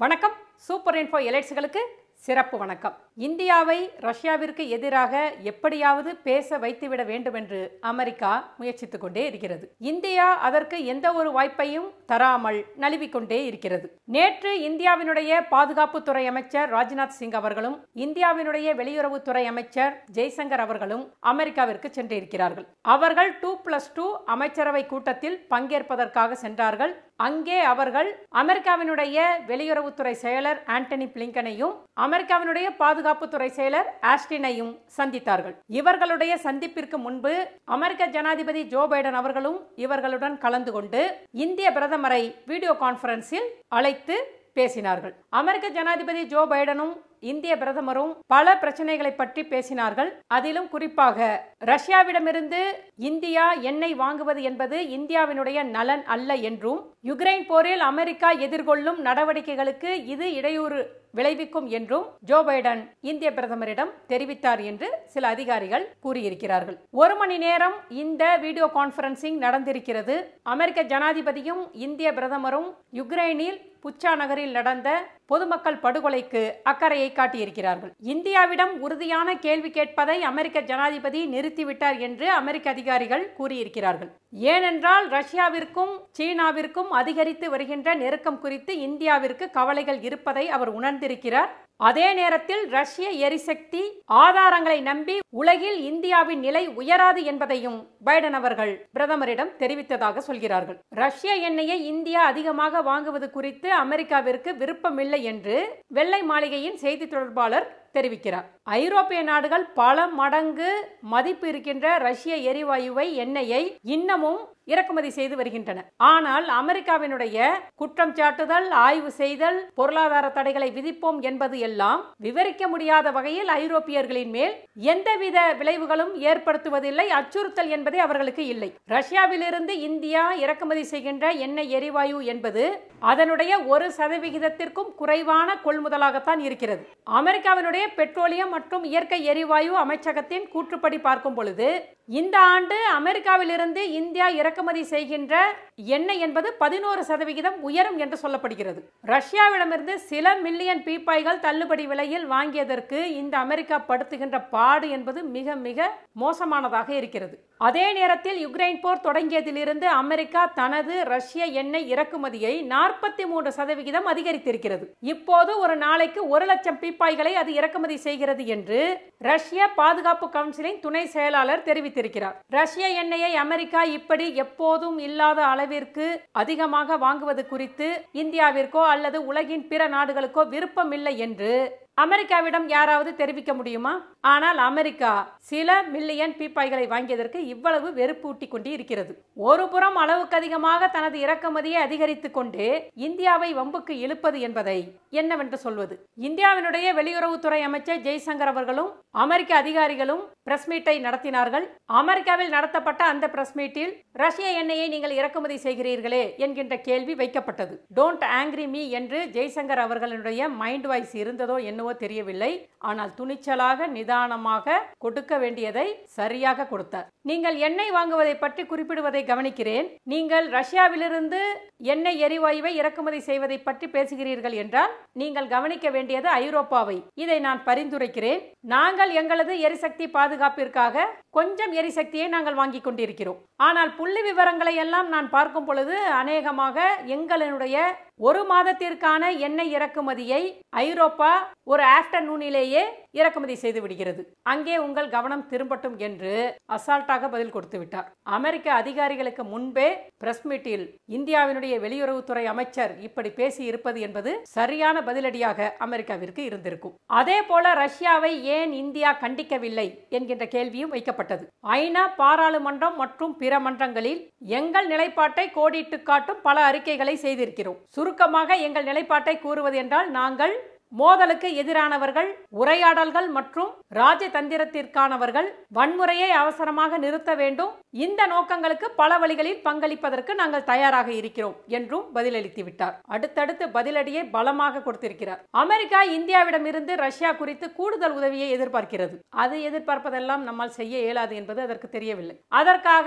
வணக்கம் super info எலைட்ஸ்களுக்கு சிறப்பு வணக்கம் இந்தியாவை ரஷ்யாவிற்கு எதிராக எப்படியாவது பேச வைத்துவிட வேண்டும் என்று அமெரிக்கா முயற்சித்துக் கொண்டே இருக்கிறது இந்தியா அதற்கு எந்த ஒரு வாய்ப்பையும் தராமல் நழுவிக் கொண்டே இருக்கிறது நேற்று இந்தியாவினுடைய பாதுகாப்புத்துறை அமைச்சர் ராஜ்நாத் சிங் அவர்களும் இந்தியாவினுடைய வெளியுறவுத்துறை அமைச்சர் ஜெய்சங்கர் அவர்களும் அமெரிக்காவிற்கு சென்றிருக்கிறார்கள் அவர்கள் டூ பிளஸ் டூ அமைச்சரவை கூட்டத்தில் பங்கேற்பதற்காக சென்றார்கள் அங்கே அவர்கள் அமெரிக்காவினுடைய வெளியுறவுத்துறை செயலர் ஆண்டனி பிளிங்கனையும் அமெரிக்காவினுடைய பாதுகாப்புத்துறை செயலர் ஆஸ்டினையும் சந்தித்தார்கள் இவர்களுடைய சந்திப்பிற்கு முன்பு அமெரிக்க ஜனாதிபதி ஜோ பைடன் அவர்களும் இவர்களுடன் கலந்து கொண்டு இந்திய பிரதமரை வீடியோ கான்பரன்ஸில் அழைத்து பேசினார்கள் அமெரிக்க ஜனாதிபதி ஜோ பைடனும் இந்திய பிரதமரும் பல பிரச்சனைகளை பற்றி பேசினார்கள் அதிலும் குறிப்பாக ரஷ்யாவிடமிருந்து இந்தியா எண்ணெய் வாங்குவது என்பது இந்தியாவினுடைய நலன் அல்ல என்றும் யுக்ரைன் போரில் அமெரிக்கா எதிர்கொள்ளும் நடவடிக்கைகளுக்கு இது இடையூறு விளைவிக்கும் என்றும் ஜோ பைடன் இந்திய பிரதமரிடம் தெரிவித்தார் என்று சில அதிகாரிகள் கூறியிருக்கிறார்கள் ஒரு மணி நேரம் இந்த வீடியோ கான்பரன்சிங் நடந்திருக்கிறது அமெரிக்க ஜனாதிபதியும் இந்திய பிரதமரும் யுக்ரைனில் புச்சா நகரில் நடந்த பொதுமக்கள் படுகொலைக்கு அக்கறையை காட்டியிருக்கிறார்கள் இந்தியாவிடம் உறுதியான கேள்வி கேட்பதை அமெரிக்க ஜனாதிபதி நிறுத்திவிட்டார் என்று அமெரிக்க அதிகாரிகள் கூறியிருக்கிறார்கள் ஏனென்றால் ரஷ்யாவிற்கும் சீனாவிற்கும் அதிகரித்து வருகின்ற நெருக்கம் குறித்து இந்தியாவிற்கு கவலைகள் இருப்பதை அவர் உணர்ந்திருக்கிறார் அதே நேரத்தில் ரஷ்ய எரிசக்தி ஆதாரங்களை நம்பி உலகில் இந்தியாவின் நிலை உயராது என்பதையும் பைடன் அவர்கள் பிரதமரிடம் தெரிவித்ததாக சொல்கிறார்கள் ரஷ்ய எண்ணெயை இந்தியா அதிகமாக வாங்குவது குறித்து அமெரிக்காவிற்கு விருப்பமில்லை என்று வெள்ளை மாளிகையின் செய்தி தொடர்பாளர் தெரிவிக்கிறார் ஐரோப்பிய நாடுகள் பல மடங்கு மதிப்பு இருக்கின்ற ரஷ்ய எரிவாயுவை எண்ணெயை இன்னமும் இறக்குமதி செய்து வருகின்றன ஆனால் அமெரிக்காவினுடைய குற்றம் சாட்டுதல் ஆய்வு செய்தல் பொருளாதார தடைகளை விதிப்போம் என்பது எல்லாம் விவரிக்க முடியாத வகையில் ஐரோப்பியர்களின் மேல் எந்தவித விளைவுகளும் ஏற்படுத்துவதில்லை அச்சுறுத்தல் என்பதே அவர்களுக்கு இல்லை ரஷ்யாவிலிருந்து இந்தியா இறக்குமதி செய்கின்ற எண்ணெய் எரிவாயு என்பது அதனுடைய ஒரு சதவிகிதத்திற்கும் குறைவான கொள்முதலாகத்தான் இருக்கிறது அமெரிக்காவினுடைய பெட்ரோலியம் மற்றும் இயற்கை எரிவாயு அமைச்சகத்தின் கூற்றுப்படி பார்க்கும் பொழுது இந்த ஆண்டு அமெரிக்காவிலிருந்து இந்தியா இறக்குமதி செய்கின்ற எண்ணெய் என்பது பதினோரு சதவிகிதம் உயரும் என்று சொல்லப்படுகிறது ரஷ்யாவிடமிருந்து சில மில்லியன் பீப்பாய்கள் தள்ளுபடி விலையில் வாங்கியதற்கு இந்த அமெரிக்கா படுத்துகின்ற பாடு என்பது மிக மிக மோசமானதாக இருக்கிறது அதே நேரத்தில் யுக்ரைன் போர் தொடங்கியதிலிருந்து அமெரிக்கா தனது ரஷ்ய எண்ணெய் இறக்குமதியை நாற்பத்தி மூன்று சதவிகிதம் அதிகரித்திருக்கிறது இப்போது ஒரு நாளைக்கு ஒரு லட்சம் பீப்பாய்களை அது இறக்குமதி செய்கிறது என்று ரஷ்ய பாதுகாப்பு கவுன்சிலின் துணை செயலாளர் தெரிவித்திருக்கிறார் ரஷ்ய எண்ணெயை அமெரிக்கா இப்படி எப்போதும் இல்லாத அளவிற்கு அதிகமாக வாங்குவது குறித்து இந்தியாவிற்கோ அல்லது உலகின் பிற நாடுகளுக்கோ விருப்பமில்லை என்று அமெரிக்காவிடம் யாராவது தெரிவிக்க முடியுமா ஆனால் அமெரிக்கா சில மில்லியன் பீப்பாய்களை வாங்கியதற்கு இவ்வளவு வெறுப்பூட்டி கொண்டு இருக்கிறது ஒரு புறம் அளவுக்கு அதிகமாக தனது இறக்குமதியை அதிகரித்துக் கொண்டு இந்தியாவை வம்புக்கு இழுப்பது என்பதை என்னவென்று சொல்வது இந்தியாவினுடைய வெளியுறவுத்துறை அமைச்சர் ஜெய்சங்கர் அவர்களும் அமெரிக்க அதிகாரிகளும் பிரஸ் மீட்டை நடத்தினார்கள் அமெரிக்காவில் நடத்தப்பட்ட அந்த பிரஸ் மீட்டில் ரஷ்ய எண்ணெயை நீங்கள் இறக்குமதி செய்கிறீர்களே என்கின்ற கேள்வி வைக்கப்பட்டது டோன்ட் ஆங்கிரி மீ என்று ஜெய்சங்கர் அவர்களுடைய மைண்ட் வாய்ஸ் இருந்ததோ என்னவோ தெரியவில்லை ஆனால் துணிச்சலாக நிதானமாக கொடுக்க வேண்டியதை சரியாக கொடுத்தார் நீங்கள் எண்ணெய் வாங்குவதை பற்றி குறிப்பிடுவதை கவனிக்கிறேன் நீங்கள் ரஷ்யாவிலிருந்து எண்ணெய் எரிவாயுவை இறக்குமதி செய்வதை பற்றி பேசுகிறீர்கள் என்றால் நீங்கள் கவனிக்க வேண்டியது ஐரோப்பாவை இதை நான் பரிந்துரைக்கிறேன் நாங்கள் எங்களது எரிசக்தி பாதுகாப்பிற்காக கொஞ்சம் எரிசக்தியை நாங்கள் வாங்கி கொண்டிருக்கிறோம் ஆனால் புள்ளி விவரங்களை எல்லாம் நான் பார்க்கும் பொழுது அநேகமாக எங்களுடைய ஒரு மாதத்திற்கான எண்ணெய் இறக்குமதியை ஐரோப்பா ஒரு ஆஃப்டர்நூனிலேயே இறக்குமதி செய்து விடுகிறது அங்கே உங்கள் கவனம் திரும்பட்டும் என்று அசால்ட்டாக பதில் கொடுத்து விட்டார் அமெரிக்க அதிகாரிகளுக்கு முன்பே பிரஸ் மீட்டில் இந்தியாவினுடைய வெளியுறவுத்துறை அமைச்சர் இப்படி பேசி இருப்பது என்பது சரியான பதிலடியாக அமெரிக்காவிற்கு இருந்திருக்கும் அதே போல ரஷ்யாவை ஏன் இந்தியா கண்டிக்கவில்லை என்கின்ற கேள்வியும் வைக்கப்பட்டது ஐநா பாராளுமன்றம் மற்றும் பிற மன்றங்களில் எங்கள் நிலைப்பாட்டை கோடிட்டு காட்டும் பல அறிக்கைகளை செய்திருக்கிறோம் சுருக்கமாக எங்கள் நிலைப்பாட்டை கூறுவது என்றால் நாங்கள் மோதலுக்கு எதிரானவர்கள் உரையாடல்கள் மற்றும் ராஜதந்திரத்திற்கானவர்கள் வன்முறையை அவசரமாக நிறுத்த வேண்டும் இந்த நோக்கங்களுக்கு பல வழிகளில் பங்களிப்பதற்கு நாங்கள் தயாராக இருக்கிறோம் என்றும் பதிலளித்து விட்டார் அடுத்தடுத்து பதிலடியை பலமாக கொடுத்திருக்கிறார் அமெரிக்கா இந்தியாவிடமிருந்து ரஷ்யா குறித்து கூடுதல் உதவியை எதிர்பார்க்கிறது அது எதிர்பார்ப்பதெல்லாம் நம்மால் செய்ய இயலாது என்பது அதற்கு தெரியவில்லை அதற்காக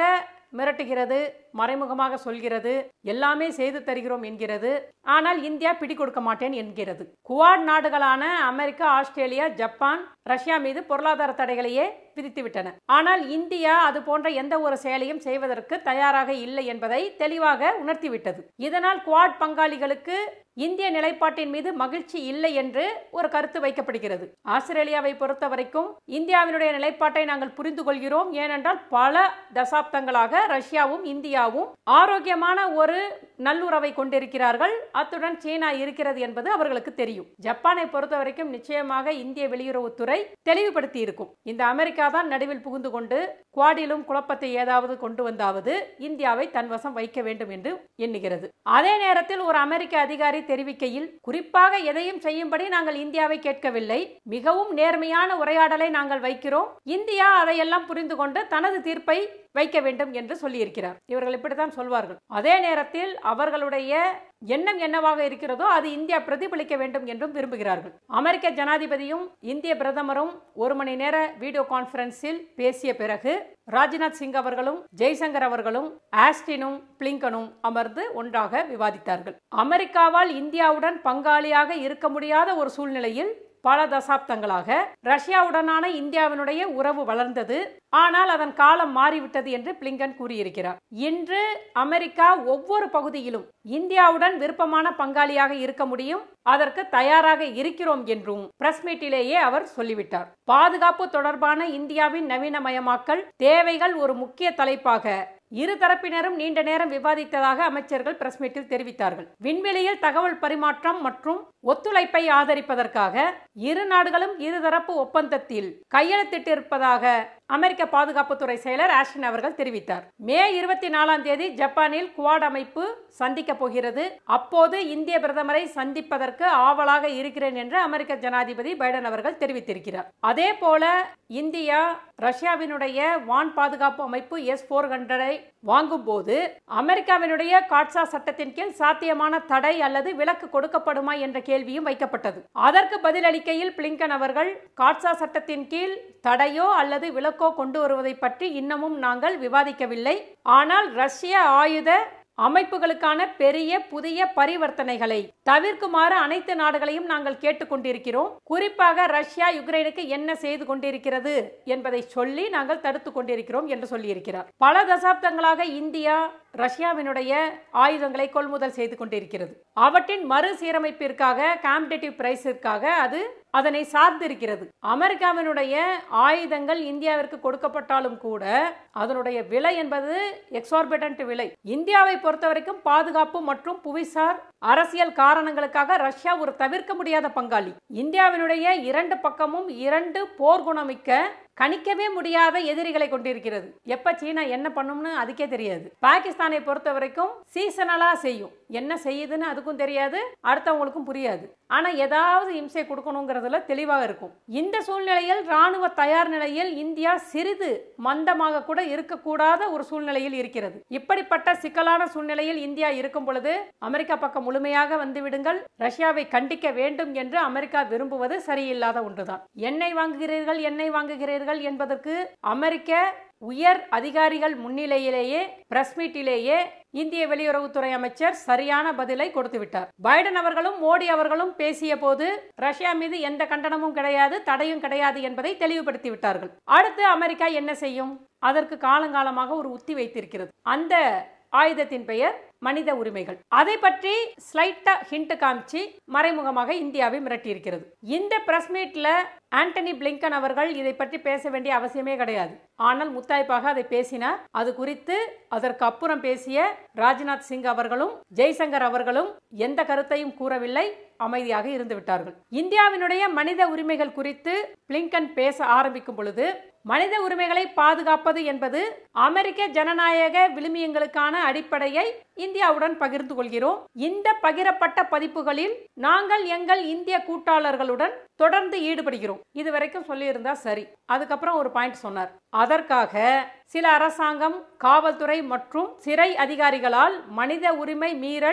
மிரட்டுகிறது மறைமுகமாக சொல்கிறது எல்லாமே செய்து தருகிறோம் என்கிறது ஆனால் இந்தியா பிடி கொடுக்க மாட்டேன் என்கிறது குவாட் நாடுகளான அமெரிக்கா ஆஸ்திரேலியா ஜப்பான் ரஷ்யா மீது பொருளாதார தடைகளையே விதித்து விட்டன ஆனால் இந்தியா அது போன்ற எந்த ஒரு செயலையும் செய்வதற்கு தயாராக இல்லை என்பதை தெளிவாக உணர்த்திவிட்டது இதனால் குவாட் பங்காளிகளுக்கு இந்திய நிலைப்பாட்டின் மீது மகிழ்ச்சி இல்லை என்று ஒரு கருத்து வைக்கப்படுகிறது ஆஸ்திரேலியாவை பொறுத்த வரைக்கும் இந்தியாவினுடைய நிலைப்பாட்டை நாங்கள் புரிந்து கொள்கிறோம் ஏனென்றால் பல தசாப்தங்களாக ரஷ்யாவும் இந்தியாவும் ஆரோக்கியமான ஒரு நல்லுறவை கொண்டிருக்கிறார்கள் அத்துடன் சீனா இருக்கிறது என்பது அவர்களுக்கு தெரியும் ஜப்பானை பொறுத்த வரைக்கும் நிச்சயமாக இந்திய வெளியுறவுத்துறை தெளிவுபடுத்தி இருக்கும் இந்த அமெரிக்கா தான் நடுவில் புகுந்து கொண்டு குவாடிலும் குழப்பத்தை ஏதாவது கொண்டு வந்தாவது இந்தியாவை தன்வசம் வைக்க வேண்டும் என்று எண்ணுகிறது அதே நேரத்தில் ஒரு அமெரிக்க அதிகாரி தெரிவிக்கையில் குறிப்பாக எதையும் செய்யும்படி நாங்கள் இந்தியாவை கேட்கவில்லை மிகவும் நேர்மையான உரையாடலை நாங்கள் வைக்கிறோம் இந்தியா அதையெல்லாம் புரிந்து கொண்டு தனது தீர்ப்பை வைக்க வேண்டும் என்று சொல்லியிருக்கிறார் இவர்கள் இப்படித்தான் சொல்வார்கள் அதே நேரத்தில் அவர்களுடைய எண்ணம் என்னவாக இருக்கிறதோ அது இந்தியா பிரதிபலிக்க வேண்டும் என்றும் விரும்புகிறார்கள் அமெரிக்க ஜனாதிபதியும் இந்திய பிரதமரும் ஒரு மணி நேர வீடியோ கான்பரன்ஸில் பேசிய பிறகு ராஜ்நாத் சிங் அவர்களும் ஜெய்சங்கர் அவர்களும் ஆஸ்டினும் பிளிங்கனும் அமர்ந்து ஒன்றாக விவாதித்தார்கள் அமெரிக்காவால் இந்தியாவுடன் பங்காளியாக இருக்க முடியாத ஒரு சூழ்நிலையில் பல தசாப்தங்களாக ரஷ்யாவுடனான இந்தியாவினுடைய உறவு வளர்ந்தது ஆனால் அதன் காலம் மாறிவிட்டது என்று பிளிங்கன் கூறியிருக்கிறார் இன்று அமெரிக்கா ஒவ்வொரு பகுதியிலும் இந்தியாவுடன் விருப்பமான பங்காளியாக இருக்க முடியும் அதற்கு தயாராக இருக்கிறோம் என்றும் பிரஸ் மீட்டிலேயே அவர் சொல்லிவிட்டார் பாதுகாப்பு தொடர்பான இந்தியாவின் நவீனமயமாக்கல் தேவைகள் ஒரு முக்கிய தலைப்பாக இரு தரப்பினரும் நீண்ட நேரம் விவாதித்ததாக அமைச்சர்கள் பிரஸ் மீட்டில் தெரிவித்தார்கள் விண்வெளியில் தகவல் பரிமாற்றம் மற்றும் ஒத்துழைப்பை ஆதரிப்பதற்காக இரு நாடுகளும் இருதரப்பு ஒப்பந்தத்தில் கையெழுத்திட்டிருப்பதாக அமெரிக்க பாதுகாப்புத்துறை செயலர் ஆஷ்டன் அவர்கள் தெரிவித்தார் மே இருபத்தி நாலாம் தேதி ஜப்பானில் குவாட் அமைப்பு சந்திக்க போகிறது அப்போது இந்திய பிரதமரை சந்திப்பதற்கு ஆவலாக இருக்கிறேன் என்று அமெரிக்க ஜனாதிபதி பைடன் அவர்கள் தெரிவித்திருக்கிறார் அதே போல இந்தியா ரஷ்யாவினுடைய வான் பாதுகாப்பு அமைப்பு எஸ் போர் ஹண்ட்ரடை வாங்கும் போது அமெரிக்காவினுடைய காட்சா சட்டத்தின் கீழ் சாத்தியமான தடை அல்லது விலக்கு கொடுக்கப்படுமா என்ற கேள்வியும் வைக்கப்பட்டது அதற்கு பதிலளிக்கையில் பிளிங்கன் அவர்கள் காட்சா சட்டத்தின் கீழ் தடையோ அல்லது விலக்கோ கொண்டு வருவதை பற்றி இன்னமும் நாங்கள் விவாதிக்கவில்லை ஆனால் ரஷ்ய ஆயுத அமைப்புகளுக்கான பெரிய புதிய பரிவர்த்தனைகளை தவிர்க்குமாறு அனைத்து நாடுகளையும் நாங்கள் கேட்டுக்கொண்டிருக்கிறோம் குறிப்பாக ரஷ்யா யுக்ரைனுக்கு என்ன செய்து கொண்டிருக்கிறது என்பதை சொல்லி நாங்கள் தடுத்து கொண்டிருக்கிறோம் என்று சொல்லியிருக்கிறார் பல தசாப்தங்களாக இந்தியா ரஷ்யாவினுடைய ஆயுதங்களை கொள்முதல் செய்து கொண்டிருக்கிறது அவற்றின் மறுசீரமைப்பிற்காக காம்படேட்டிவ் பிரைஸிற்காக அது அதனை சார்ந்திருக்கிறது அமெரிக்காவினுடைய ஆயுதங்கள் இந்தியாவிற்கு கொடுக்கப்பட்டாலும் கூட அதனுடைய விலை என்பது எக்ஸார்பிட்டன்ட் விலை இந்தியாவை பொறுத்தவரைக்கும் பாதுகாப்பு மற்றும் புவிசார் அரசியல் காரணங்களுக்காக ரஷ்யா ஒரு தவிர்க்க முடியாத பங்காளி இந்தியாவினுடைய இரண்டு பக்கமும் இரண்டு போர்க்குணமிக்க கணிக்கவே முடியாத எதிரிகளை கொண்டிருக்கிறது எப்ப சீனா என்ன பண்ணும்னு அதுக்கே தெரியாது பாகிஸ்தானை பொறுத்த வரைக்கும் சீசனலா செய்யும் என்ன செய்யுதுன்னு அதுக்கும் தெரியாது அடுத்தவங்களுக்கும் புரியாது ஆனா ஏதாவது இம்சை கொடுக்கணுங்கிறதுல தெளிவாக இருக்கும் இந்த சூழ்நிலையில் ராணுவ தயார் நிலையில் இந்தியா சிறிது மந்தமாக கூட இருக்கக்கூடாத ஒரு சூழ்நிலையில் இருக்கிறது இப்படிப்பட்ட சிக்கலான சூழ்நிலையில் இந்தியா இருக்கும் பொழுது அமெரிக்கா பக்கம் முழுமையாக வந்து விடுங்கள் ரஷ்யாவை கண்டிக்க வேண்டும் என்று அமெரிக்கா விரும்புவது சரியில்லாத ஒன்றுதான் எண்ணெய் வாங்குகிறீர்கள் எண்ணெய் வாங்குகிறீர்கள் என்பதற்கு அமெரிக்க உயர் அதிகாரிகள் முன்னிலையிலேயே பிரஸ் மீட்டிலேயே இந்திய வெளியுறவுத்துறை அமைச்சர் சரியான பதிலை கொடுத்து விட்டார் பைடன் அவர்களும் மோடி அவர்களும் பேசிய போது ரஷ்யா மீது எந்த கண்டனமும் கிடையாது தடையும் கிடையாது என்பதை தெளிவுபடுத்தி விட்டார்கள் அடுத்து அமெரிக்கா என்ன செய்யும் அதற்கு காலங்காலமாக ஒரு உத்தி வைத்திருக்கிறது அந்த ஆயுதத்தின் பெயர் மனித உரிமைகள் அதை பற்றி ஸ்லைட்டா ஹிண்ட் காமிச்சு மறைமுகமாக இந்தியாவை மிரட்டியிருக்கிறது இந்த பிரஸ் மீட்ல ஆண்டனி பிளிங்கன் அவர்கள் இதை பற்றி பேச வேண்டிய அவசியமே கிடையாது ஆனால் முத்தாய்ப்பாக அதை பேசினார் அது குறித்து அதற்கு அப்புறம் பேசிய ராஜ்நாத் சிங் அவர்களும் ஜெய்சங்கர் அவர்களும் எந்த கருத்தையும் கூறவில்லை அமைதியாக இருந்து விட்டார்கள் இந்தியாவினுடைய மனித உரிமைகள் குறித்து பிளிங்கன் பேச ஆரம்பிக்கும் பொழுது மனித உரிமைகளை பாதுகாப்பது என்பது அமெரிக்க ஜனநாயக விழுமியங்களுக்கான அடிப்படையை இந்தியாவுடன் பகிர்ந்து கொள்கிறோம் இந்த பகிரப்பட்ட பதிப்புகளில் நாங்கள் எங்கள் இந்திய கூட்டாளர்களுடன் தொடர்ந்து ஈடுபடுகிறோம் இது வரைக்கும் சொல்லியிருந்தா சரி அதுக்கப்புறம் ஒரு பாயிண்ட் சொன்னார் அதற்காக சில அரசாங்கம் காவல்துறை மற்றும் சிறை அதிகாரிகளால் மனித உரிமை மீறல்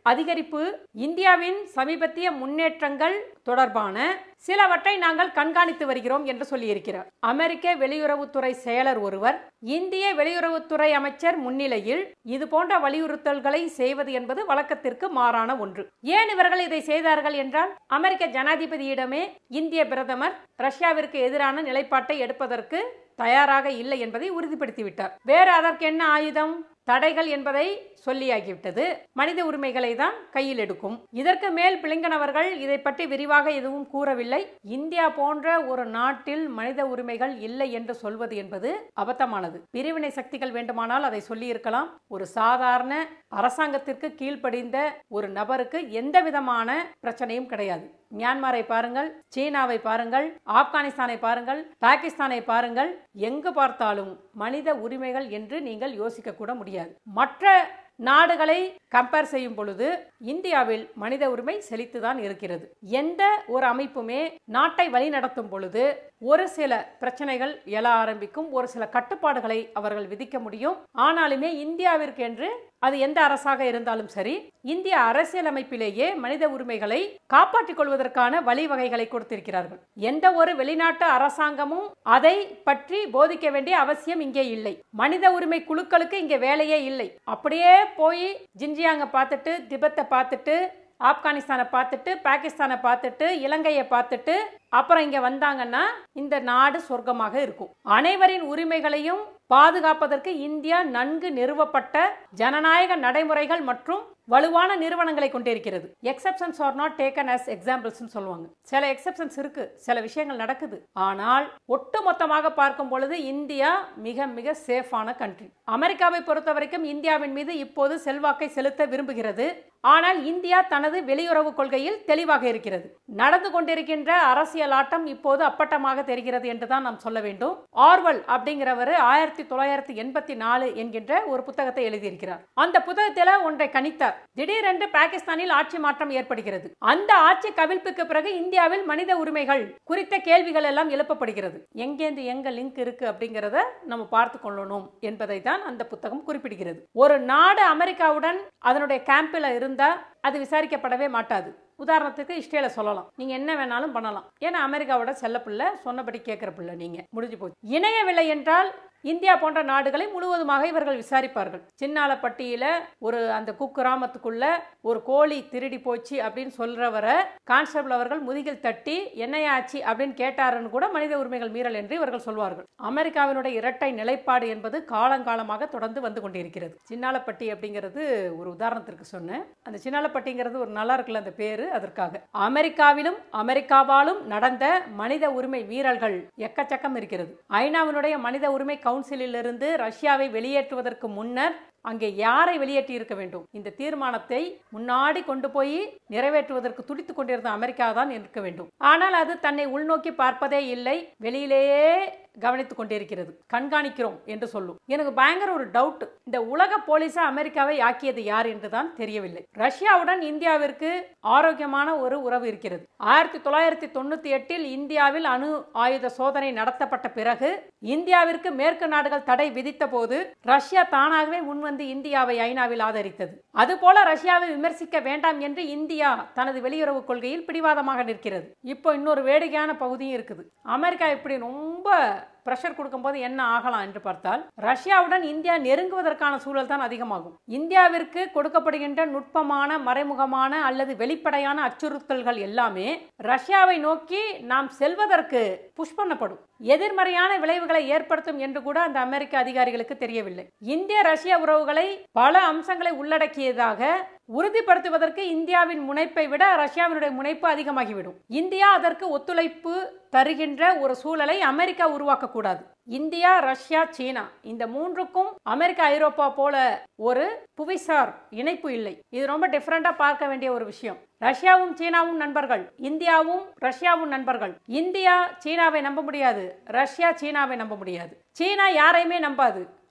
அதிகரிப்பு இந்தியாவின் சமீபத்திய முன்னேற்றங்கள் தொடர்பான சிலவற்றை நாங்கள் கண்காணித்து வருகிறோம் என்று சொல்லியிருக்கிறார் அமெரிக்க வெளியுறவுத்துறை செயலர் ஒருவர் இந்திய வெளியுறவுத்துறை அமைச்சர் முன்னிலையில் இது போன்ற வலியுறுத்தல்களை செய்வது என்பது வழக்கத்திற்கு மாறான ஒன்று ஏன் இவர்கள் இதை செய்தார்கள் என்றால் அமெரிக்க ஜனாதிபதியிடமே இந்திய பிரதமர் ரஷ்யாவிற்கு எதிரான நிலைப்பாட்டை எடுப்பதற்கு தயாராக இல்லை என்பதை உறுதிப்படுத்திவிட்டார் வேறு அதற்கு என்ன ஆயுதம் தடைகள் என்பதை சொல்லியாகிவிட்டது மனித உரிமைகளை தான் கையில் எடுக்கும் இதற்கு மேல் பிளிங்கனவர்கள் இதை பற்றி விரிவாக எதுவும் கூறவில்லை இந்தியா போன்ற ஒரு நாட்டில் மனித உரிமைகள் இல்லை என்று சொல்வது என்பது அபத்தமானது பிரிவினை சக்திகள் வேண்டுமானால் அதை சொல்லியிருக்கலாம் ஒரு சாதாரண அரசாங்கத்திற்கு கீழ்ப்படிந்த ஒரு நபருக்கு எந்த விதமான பிரச்சனையும் கிடையாது மியான்மரை பாருங்கள் சீனாவை பாருங்கள் ஆப்கானிஸ்தானை பாருங்கள் பாகிஸ்தானை பாருங்கள் எங்கு பார்த்தாலும் மனித உரிமைகள் என்று நீங்கள் யோசிக்க கூட முடியாது மற்ற நாடுகளை கம்பேர் செய்யும் பொழுது இந்தியாவில் மனித உரிமை செழித்துதான் இருக்கிறது எந்த ஒரு அமைப்புமே நாட்டை வழிநடத்தும் பொழுது ஒரு சில பிரச்சனைகள் எழ ஆரம்பிக்கும் ஒரு சில கட்டுப்பாடுகளை அவர்கள் விதிக்க முடியும் ஆனாலுமே இந்தியாவிற்கு என்று அது எந்த அரசாக இருந்தாலும் சரி இந்திய அரசியலமைப்பிலேயே மனித உரிமைகளை காப்பாற்றிக் கொள்வதற்கான வழிவகைகளை கொடுத்திருக்கிறார்கள் எந்த ஒரு வெளிநாட்டு அரசாங்கமும் அதை பற்றி போதிக்க வேண்டிய அவசியம் இங்கே இல்லை மனித உரிமை குழுக்களுக்கு இங்கே வேலையே இல்லை அப்படியே போய் ஜின்ஜியாங்க பார்த்துட்டு திபெத்தை பார்த்துட்டு ஆப்கானிஸ்தானை பார்த்துட்டு பாகிஸ்தானை பார்த்துட்டு இலங்கையை பார்த்துட்டு அப்புறம் இங்க வந்தாங்கன்னா இந்த நாடு சொர்க்கமாக இருக்கும் அனைவரின் உரிமைகளையும் பாதுகாப்பதற்கு இந்தியா நன்கு நிறுவப்பட்ட ஜனநாயக நடைமுறைகள் மற்றும் வலுவான நிறுவனங்களை கொண்டிருக்கிறது exceptions are not taken as examples சொல்லுவாங்க சில எக்ஸப்ஷன்ஸ் இருக்கு சில விஷயங்கள் நடக்குது ஆனால் ஒட்டுமொத்தமாக பார்க்கும் பொழுது இந்தியா மிக மிக சேஃபான கண்ட்ரி அமெரிக்காவை பொறுத்த வரைக்கும் இந்தியாவின் மீது இப்போது செல்வாக்கை செலுத்த விரும்புகிறது ஆனால் இந்தியா தனது வெளியுறவு கொள்கையில் தெளிவாக இருக்கிறது நடந்து கொண்டிருக்கின்ற அரசியல் ஆட்டம் இப்போது அப்பட்டமாக தெரிகிறது என்றுதான் நாம் சொல்ல வேண்டும் ஆர்வல் அப்படிங்கிறவர் ஆயிரத்தி தொள்ளாயிரத்தி எண்பத்தி நாலு என்கின்ற ஒரு புத்தகத்தை எழுதியிருக்கிறார் அந்த புத்தகத்தில் ஒன்றை கணித்தார் திடீரென்று பாகிஸ்தானில் ஆட்சி மாற்றம் ஏற்படுகிறது அந்த ஆட்சி கவிழ்ப்புக்கு பிறகு இந்தியாவில் மனித உரிமைகள் குறித்த கேள்விகள் எல்லாம் எழுப்பப்படுகிறது எங்கேந்து எங்க லிங்க் இருக்கு அப்படிங்கிறத நம்ம பார்த்து கொள்ளணும் என்பதை தான் அந்த புத்தகம் குறிப்பிடுகிறது ஒரு நாடு அமெரிக்காவுடன் அதனுடைய கேம்பில் இருந்தா அது விசாரிக்கப்படவே மாட்டாது உதாரணத்துக்கு இஸ்ரேல சொல்லலாம் நீங்க என்ன வேணாலும் பண்ணலாம் ஏன்னா அமெரிக்காவோட செல்ல பிள்ளை சொன்னபடி கேட்கிற பிள்ளை நீங்க முடிஞ்சு போச்சு இணையவில்லை என்றால் இந்தியா போன்ற நாடுகளை முழுவதுமாக இவர்கள் விசாரிப்பார்கள் சின்னாலப்பட்டியில ஒரு அந்த குக்கிராமத்துக்குள்ள ஒரு கோழி திருடி போச்சு அப்படின்னு சொல்றவரை கான்ஸ்டபிள் அவர்கள் முதுகில் தட்டி என்னையாச்சு அப்படின்னு கேட்டாருன்னு கூட மனித உரிமைகள் மீறல் என்று இவர்கள் சொல்வார்கள் அமெரிக்காவினுடைய இரட்டை நிலைப்பாடு என்பது காலங்காலமாக தொடர்ந்து வந்து கொண்டிருக்கிறது சின்னாலப்பட்டி அப்படிங்கிறது ஒரு உதாரணத்திற்கு சொன்னேன் அந்த சின்னாலப்பட்டிங்கிறது ஒரு நல்லா இருக்குல்ல அந்த பேரு அதற்காக அமெரிக்காவிலும் அமெரிக்காவாலும் நடந்த மனித உரிமை மீறல்கள் எக்கச்சக்கம் இருக்கிறது ஐநாவினுடைய மனித உரிமை கவுன்சிலிலிருந்து ரஷ்யாவை வெளியேற்றுவதற்கு முன்னர் அங்கே யாரை வெளியேற்றி இருக்க வேண்டும் இந்த தீர்மானத்தை முன்னாடி கொண்டு போய் நிறைவேற்றுவதற்கு துடித்துக் கொண்டிருந்த அமெரிக்கா தான் இருக்க வேண்டும் ஆனால் அது தன்னை உள்நோக்கி பார்ப்பதே இல்லை வெளியிலேயே கவனித்துக் கொண்டிருக்கிறது கண்காணிக்கிறோம் என்று சொல்லும் எனக்கு பயங்கர ஒரு டவுட் இந்த உலக போலீஸா அமெரிக்காவை ஆக்கியது யார் என்றுதான் தெரியவில்லை ரஷ்யாவுடன் இந்தியாவிற்கு ஆரோக்கியமான ஒரு உறவு இருக்கிறது ஆயிரத்தி தொள்ளாயிரத்தி தொண்ணூத்தி எட்டில் இந்தியாவில் அணு ஆயுத சோதனை நடத்தப்பட்ட பிறகு இந்தியாவிற்கு மேற்கு நாடுகள் தடை விதித்த போது ரஷ்யா தானாகவே முன்வந்து இந்தியாவை ஐநாவில் ஆதரித்தது அதுபோல ரஷ்யாவை விமர்சிக்க வேண்டாம் என்று இந்தியா தனது வெளியுறவு கொள்கையில் பிடிவாதமாக நிற்கிறது இப்போ இன்னொரு வேடிக்கையான பகுதியும் இருக்குது அமெரிக்கா இப்படி ரொம்ப பிரஷர் கொடுக்கும்போது என்ன ஆகலாம் என்று பார்த்தால் ரஷ்யாவுடன் இந்தியா நெருங்குவதற்கான சூழல் தான் அதிகமாகும் இந்தியாவிற்கு கொடுக்கப்படுகின்ற நுட்பமான மறைமுகமான அல்லது வெளிப்படையான அச்சுறுத்தல்கள் எல்லாமே ரஷ்யாவை நோக்கி நாம் செல்வதற்கு புஷ் பண்ணப்படும் எதிர்மறையான விளைவுகளை ஏற்படுத்தும் என்று கூட அந்த அமெரிக்க அதிகாரிகளுக்கு தெரியவில்லை இந்திய ரஷ்ய உறவுகளை பல அம்சங்களை உள்ளடக்கியதாக உறுதிப்படுத்துவதற்கு இந்தியாவின் முனைப்பை விட ரஷ்யாவினுடைய முனைப்பு அதிகமாகிவிடும் இந்தியா அதற்கு ஒத்துழைப்பு தருகின்ற ஒரு சூழலை அமெரிக்கா உருவாக்கக்கூடாது இந்தியா ரஷ்யா சீனா இந்த மூன்றுக்கும் அமெரிக்கா ஐரோப்பா போல ஒரு புவிசார் இணைப்பு இல்லை இது ரொம்ப டிஃப்ரெண்டா பார்க்க வேண்டிய ஒரு விஷயம் ரஷ்யாவும் சீனாவும் நண்பர்கள் இந்தியாவும் ரஷ்யாவும் நண்பர்கள் இந்தியா சீனாவை நம்ப முடியாது ரஷ்யா சீனாவை நம்ப முடியாது சீனா யாரையுமே நம்பாது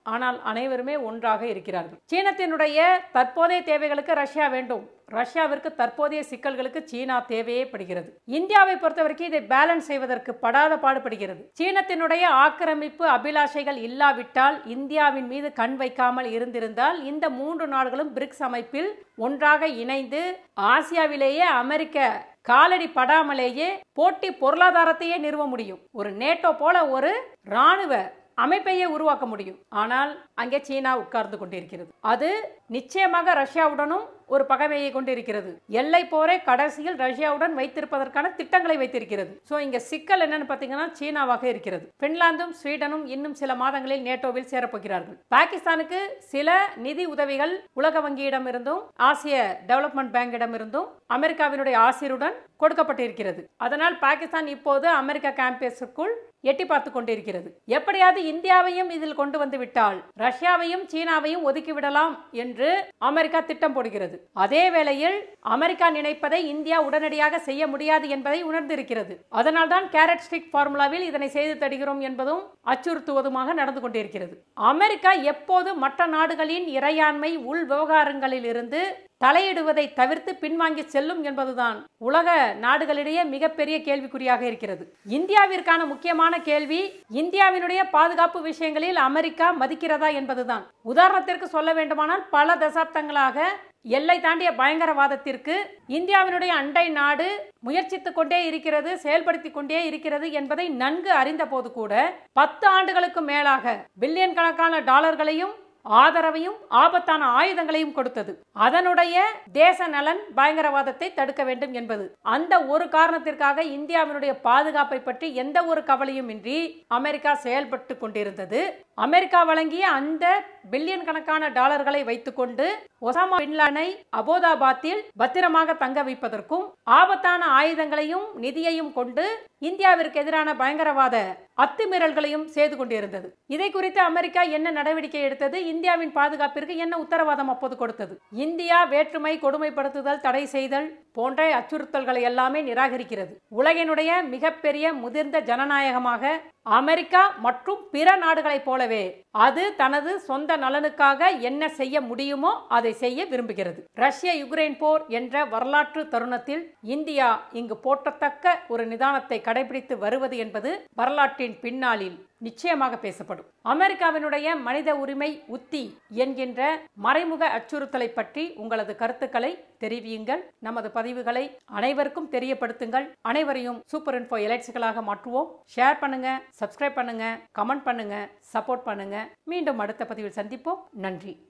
ஆனால் அனைவருமே ஒன்றாக இருக்கிறார்கள் சீனத்தினுடைய தற்போதைய தேவைகளுக்கு ரஷ்யா வேண்டும் ரஷ்யாவிற்கு தற்போதைய சிக்கல்களுக்கு சீனா தேவையே படுகிறது இந்தியாவை பொறுத்தவரைக்கும் இதை பேலன்ஸ் செய்வதற்கு படாத பாடுபடுகிறது சீனத்தினுடைய ஆக்கிரமிப்பு அபிலாஷைகள் இல்லாவிட்டால் இந்தியாவின் மீது கண் வைக்காமல் இருந்திருந்தால் இந்த மூன்று நாடுகளும் பிரிக்ஸ் அமைப்பில் ஒன்றாக இணைந்து ஆசியாவிலேயே அமெரிக்க காலடி படாமலேயே போட்டி பொருளாதாரத்தையே நிறுவ முடியும் ஒரு நேட்டோ போல ஒரு ராணுவ அமைப்பையே உருவாக்க முடியும் ஆனால் அங்கே சீனா உட்கார்ந்து கொண்டிருக்கிறது அது நிச்சயமாக ரஷ்யாவுடனும் ஒரு பகைமையை கொண்டிருக்கிறது எல்லை போரை கடைசியில் ரஷ்யாவுடன் வைத்திருப்பதற்கான திட்டங்களை வைத்திருக்கிறது ஸோ இங்க சிக்கல் என்னன்னு பார்த்தீங்கன்னா சீனாவாக இருக்கிறது பின்லாந்தும் ஸ்வீடனும் இன்னும் சில மாதங்களில் நேட்டோவில் சேரப்போகிறார்கள் பாகிஸ்தானுக்கு சில நிதி உதவிகள் உலக வங்கியிடம் இருந்தும் ஆசிய டெவலப்மெண்ட் பேங்கிடம் இருந்தும் அமெரிக்காவினுடைய ஆசிரியருடன் கொடுக்கப்பட்டிருக்கிறது அதனால் பாகிஸ்தான் இப்போது அமெரிக்கா கேம்பஸுக்குள் எட்டி பார்த்து கொண்டிருக்கிறது எப்படியாவது இந்தியாவையும் இதில் கொண்டு வந்து விட்டால் ரஷ்யாவையும் சீனாவையும் ஒதுக்கிவிடலாம் என்று அமெரிக்கா திட்டம் போடுகிறது அதே வேளையில் அமெரிக்கா நினைப்பதை இந்தியா உடனடியாக செய்ய முடியாது என்பதை உணர்ந்திருக்கிறது அதனால்தான் கேரட் ஸ்டிக் ஃபார்முலாவில் இதனை செய்து தருகிறோம் என்பதும் அச்சுறுத்துவதுமாக நடந்து கொண்டிருக்கிறது அமெரிக்கா எப்போது மற்ற நாடுகளின் இறையாண்மை உள் விவகாரங்களில் இருந்து தலையிடுவதை தவிர்த்து பின்வாங்கி செல்லும் என்பதுதான் உலக நாடுகளிடையே மிகப்பெரிய கேள்விக்குறியாக இருக்கிறது இந்தியாவிற்கான முக்கியமான கேள்வி இந்தியாவினுடைய பாதுகாப்பு விஷயங்களில் அமெரிக்கா மதிக்கிறதா என்பதுதான் உதாரணத்திற்கு சொல்ல வேண்டுமானால் பல தசாப்தங்களாக எல்லை தாண்டிய பயங்கரவாதத்திற்கு இந்தியாவினுடைய அண்டை நாடு முயற்சித்துக் கொண்டே இருக்கிறது செயல்படுத்தி கொண்டே இருக்கிறது என்பதை நன்கு அறிந்த போது கூட பத்து ஆண்டுகளுக்கு மேலாக பில்லியன் கணக்கான டாலர்களையும் ஆதரவையும் ஆபத்தான ஆயுதங்களையும் கொடுத்தது அதனுடைய தேச நலன் பயங்கரவாதத்தை தடுக்க வேண்டும் என்பது அந்த ஒரு காரணத்திற்காக இந்தியாவினுடைய பாதுகாப்பை பற்றி எந்த ஒரு கவலையும் இன்றி அமெரிக்கா செயல்பட்டு கொண்டிருந்தது அமெரிக்கா வழங்கிய அந்த பில்லியன் கணக்கான டாலர்களை வைத்துக்கொண்டு ஒசாமா பின்லானை அபோதாபாத்தில் பத்திரமாக தங்க வைப்பதற்கும் ஆபத்தான ஆயுதங்களையும் நிதியையும் கொண்டு இந்தியாவிற்கு எதிரான பயங்கரவாத அத்துமீறல்களையும் செய்து கொண்டிருந்தது இதை குறித்து அமெரிக்கா என்ன நடவடிக்கை எடுத்தது இந்தியாவின் பாதுகாப்பிற்கு என்ன உத்தரவாதம் அப்போது கொடுத்தது இந்தியா வேற்றுமை கொடுமைப்படுத்துதல் தடை செய்தல் போன்ற அச்சுறுத்தல்களை எல்லாமே நிராகரிக்கிறது உலகினுடைய மிகப்பெரிய முதிர்ந்த ஜனநாயகமாக அமெரிக்கா மற்றும் பிற நாடுகளைப் போலவே அது தனது சொந்த நலனுக்காக என்ன செய்ய முடியுமோ அதை செய்ய விரும்புகிறது ரஷ்ய யுக்ரைன் போர் என்ற வரலாற்று தருணத்தில் இந்தியா இங்கு போற்றத்தக்க ஒரு நிதானத்தை கடைபிடித்து வருவது என்பது வரலாற்றின் பின்னாளில் நிச்சயமாக பேசப்படும் அமெரிக்காவினுடைய மனித உரிமை உத்தி என்கின்ற மறைமுக அச்சுறுத்தலை பற்றி உங்களது கருத்துக்களை தெரிவியுங்கள் நமது பதிவுகளை அனைவருக்கும் தெரியப்படுத்துங்கள் அனைவரையும் சூப்பர் இன்ஃபோ எலைட்ஸ்களாக மாற்றுவோம் ஷேர் பண்ணுங்க சப்ஸ்கிரைப் பண்ணுங்க கமெண்ட் பண்ணுங்க சப்போர்ட் பண்ணுங்க மீண்டும் அடுத்த பதிவில் சந்திப்போம் நன்றி